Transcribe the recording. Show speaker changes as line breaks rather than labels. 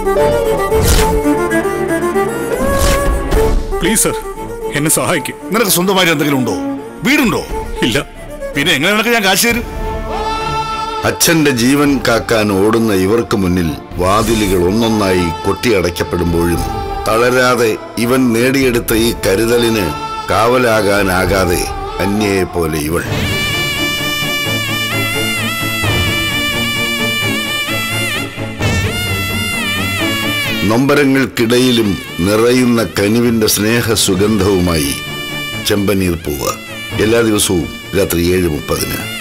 please sir എന്നെ സഹായിക്കും
നിനക്ക് സ്വന്തമായിട്ട് എന്തെങ്കിലും ഉണ്ടോ വീടുണ്ടോ
ഇല്ല
പിന്നെ എങ്ങനെ നിനക്ക് ഞാൻ കാശ് തരും
അച്ഛന്റെ ജീവൻ കാക്കാൻ ഓടുന്ന ഇവർക്ക് മുന്നിൽ വാതിലുകൾ ഒന്നൊന്നായി കൊട്ടിയടയ്ക്കപ്പെടുമ്പോഴും തളരാതെ ഇവൻ നേടിയെടുത്ത ഈ കരുതലിന് കാവലാകാനാകാതെ അന്യയെ പോലെ ഇവൾ നൊമ്പരങ്ങൾക്കിടയിലും നിറയുന്ന കനിവിന്റെ സ്നേഹ സുഗന്ധവുമായി ചെമ്പനീർ പൂവ് എല്ലാ ദിവസവും രാത്രി ഏഴ് മുപ്പതിന്